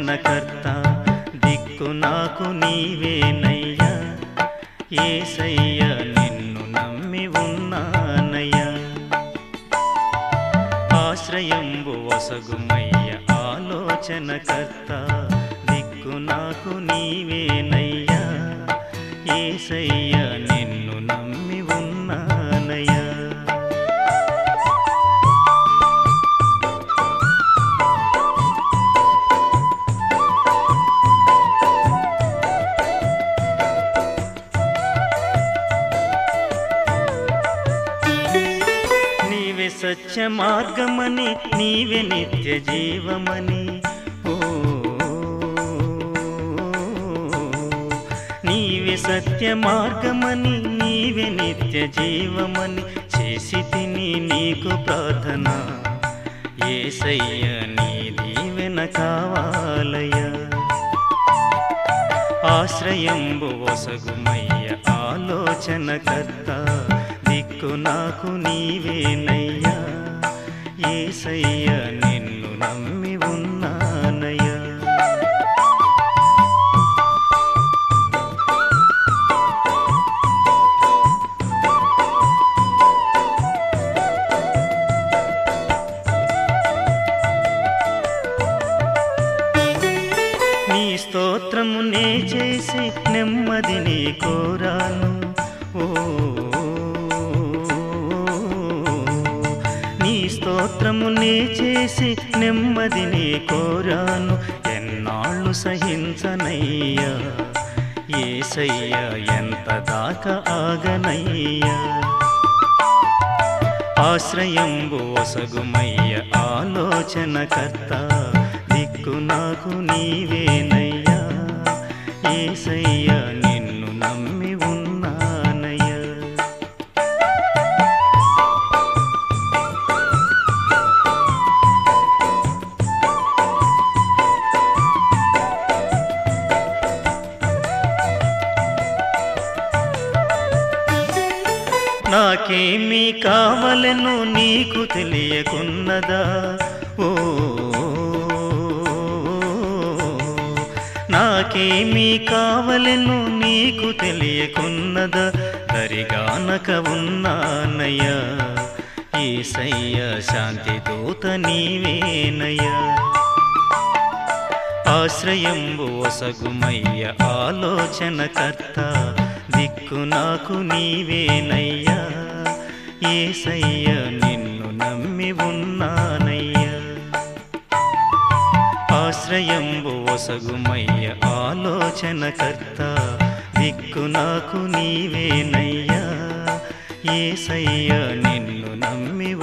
ఆలోచనకర్త దిక్కు నాకు నీవేనయ్యా ఏసయ్య నిన్ను నమ్మి ఉన్నానయ్యా ఆశ్రయంబు వసగుమయ్య ఆలోచనకర్త దిక్కు నాకు నీవేనయ్యా ఏసయ్య నిన్ను నమ్మి ఉన్నానయ్యా నీవే సత్య మార్గమని నీవే నిత్య జీవమని ఓ నీవే సత్య మార్గమని నీవే నిత్య జీవమని చేసి తిని నీకు ప్రార్థన ఏసయ్య నీ దీవెన కావాలయ్యా ఆశ్రయంబు వసగుమయ్య ఆలోచనకర్త దిక్కు నాకు నీవేనయ్యా ఏసయ్య నిన్ను నమ్మి ఉన్నానయ్యా నీ స్తోత్రము నే చేసి నెమ్మదిని కోరాను ఓ నీ స్తోత్రము నే చేసి నెమ్మదిని కోరాను ఎన్నాళ్ళు సహించనయ్యా ఏసయ్య ఎంత దాకా ఆగనయ్యా ఆశ్రయంబు వసగుమయ్య ఆలోచనకర్త దిక్కు నాకు నీవేనయ్యా ఏసయ్య నిన్ను నమ్మి ఉన్నానయ్యా నాకేమీ కావలను నీకు తెలియకున్నదా ఓ నాకేమీ కావలను నీకు తెలియకున్నదా దరిగానక ఉన్నానయ్యా ఏసయ్య శాంతి దూత నీవేనయ్యా ఆశ్రయంబు వసగుమయ్య ఆలోచనకర్త దిక్కు నాకు నీవేనయ్యా ఏసయ్య నిన్ను నమ్మి ఉన్నానయ్యా ఆశ్రయంబు వసగుమయ్య ఆలోచనకర్త దిక్కు నాకు నీవేనయ్యా ఏసయ్య నిన్ను నమ్మి